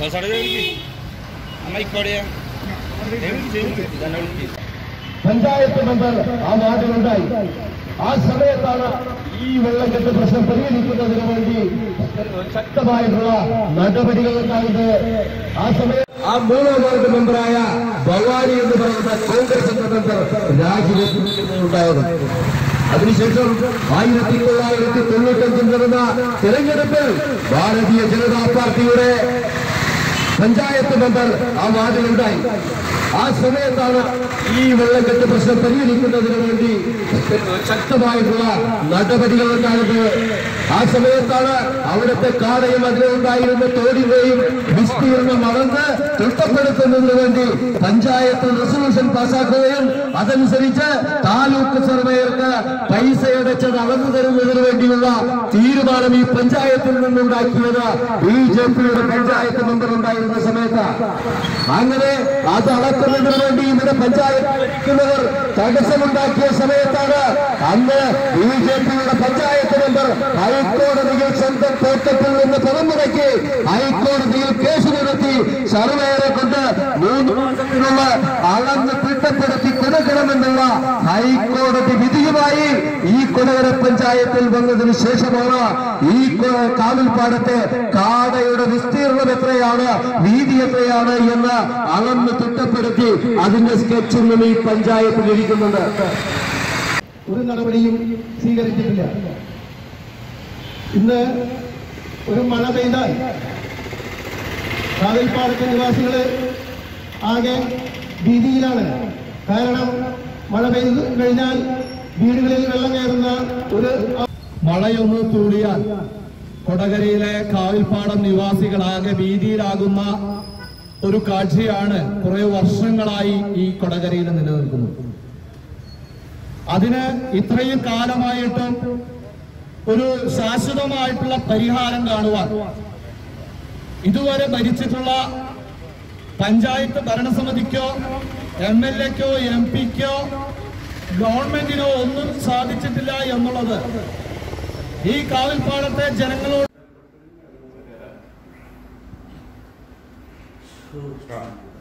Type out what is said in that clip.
panchayat member ആ വാർഡിലുണ്ടായി ആ സമയത്താണ് ഈ വെള്ളക്കെട്ട് പ്രശ്നം പരിഹരിക്കുന്നതിന് വേണ്ടി ശക്തമായിട്ടുള്ള നടപടികളുണ്ടായത് ആ സമയത്ത് ആ മൂന്നാം വാർഡ് മെമ്പറായ ഭവാനി എന്ന് പറയുന്ന കോൺഗ്രസിന്റെ മെമ്പർ രാജിവെക്കുന്നുണ്ടായത് അതിനുശേഷം ആയിരത്തി തൊള്ളായിരത്തി തൊണ്ണൂറ്റഞ്ചിൽ നടന്ന തെരഞ്ഞെടുപ്പിൽ ഭാരതീയ ജനതാ പാർട്ടിയുടെ പഞ്ചായത്ത് മെമ്പർ ആ വാർഡിലുണ്ടായി ആ സമയത്താണ് ഈ വെള്ളക്കെട്ട് പ്രശ്നം പരിഹരിക്കുന്നതിന് വേണ്ടി ശക്തമായിട്ടുള്ള നടപടികൾ ഉണ്ടായത് ആ സമയത്താണ് അവിടുത്തെ കാടയും അതിലുണ്ടായിരുന്ന തോടിനെയും വിസ്തീർണം അളന്ന് തിട്ടപ്പെടുത്തുന്നതിന് വേണ്ടി പഞ്ചായത്ത് റെസൊല്യൂഷൻ പാസാക്കുകയും അതനുസരിച്ച് താലൂക്ക് സർവേയർക്ക് പൈസ അടച്ചത് അളന്നു തരുന്നതിന് വേണ്ടിയുള്ള തീരുമാനം ഈ പഞ്ചായത്തിൽ നിന്നുണ്ടാക്കിയത് ബി ജെ പിയുടെ പഞ്ചായത്ത് മെമ്പർ ഉണ്ടായിരുന്ന സമയത്ത് അങ്ങനെ അത് അളക്കുന്നതിന് വേണ്ടി ഇവിടെ പഞ്ചായത്ത് ഭരിക്കുന്നവർ തടസ്സമുണ്ടാക്കിയ സമയത്താണ് അന്ന് ബി ജെ പിയുടെ പഞ്ചായത്ത് മെമ്പർ ഹൈക്കോടതിയിൽ സ്വന്തം തോട്ടത്തിൽ നിന്ന് പുറമുറക്കി ഹൈക്കോടതിയിൽ കേസ് നടത്തി സർവേയറെ കൊണ്ട് മൂന്ന് മാസത്തിനുള്ള അളന്ന് തിട്ടപ്പെടുത്തി കൊടുക്കണമെന്നുള്ള ഹൈക്കോടതി വിധിയുമായി ഈ കൊടകര പഞ്ചായത്തിൽ വന്നതിന് ശേഷമാണ് ഈ കൊ- കാവിൽപ്പാടത്തെ കാടയുടെ വിസ്തീർണം എത്രയാണ് വീതി എത്രയാണ് എന്ന് അളന്ന് തിട്ടപ്പെടുത്തി അതിന്റെ സ്കെച്ച് ഇന്നും ഈ പഞ്ചായത്തിൽ ഇരിക്കുന്നുണ്ട് ഒരു നടപടിയും സ്വീകരിച്ചിട്ടില്ല ഇന്ന് ഒരു മഴ പെയ്താൽ കാവിൽപ്പാടത്തെ നിവാസികള് ആകെ ഭീതിയിലാണ് കാരണം മഴ പെയ്തു കഴിഞ്ഞാൽ വീടുകളിൽ വെള്ളം കയറുന്ന ഒരു മഴയൊന്ന് തൂളിയാൽ കൊടകരയിലെ കാവിൽപ്പാടം നിവാസികളാകെ ഭീതിയിലാകുന്ന ഒരു കാഴ്ചയാണ് കുറെ വർഷങ്ങളായി ഈ കൊടകരയിൽ നിലനിൽക്കുന്നത് അതിന് ഇത്രയും കാലമായിട്ടും ഒരു ശാശ്വതമായിട്ടുള്ള പരിഹാരം കാണുവാൻ ഇതുവരെ ഭരിച്ചിട്ടുള്ള പഞ്ചായത്ത് ഭരണസമിതിക്കോ എം എൽ എക്കോ എം പിക്കോ ഗവൺമെന്റിനോ ഒന്നും സാധിച്ചിട്ടില്ല എന്നുള്ളത് ഈ കാവിൽപ്പാടത്തെ ജനങ്ങളോട്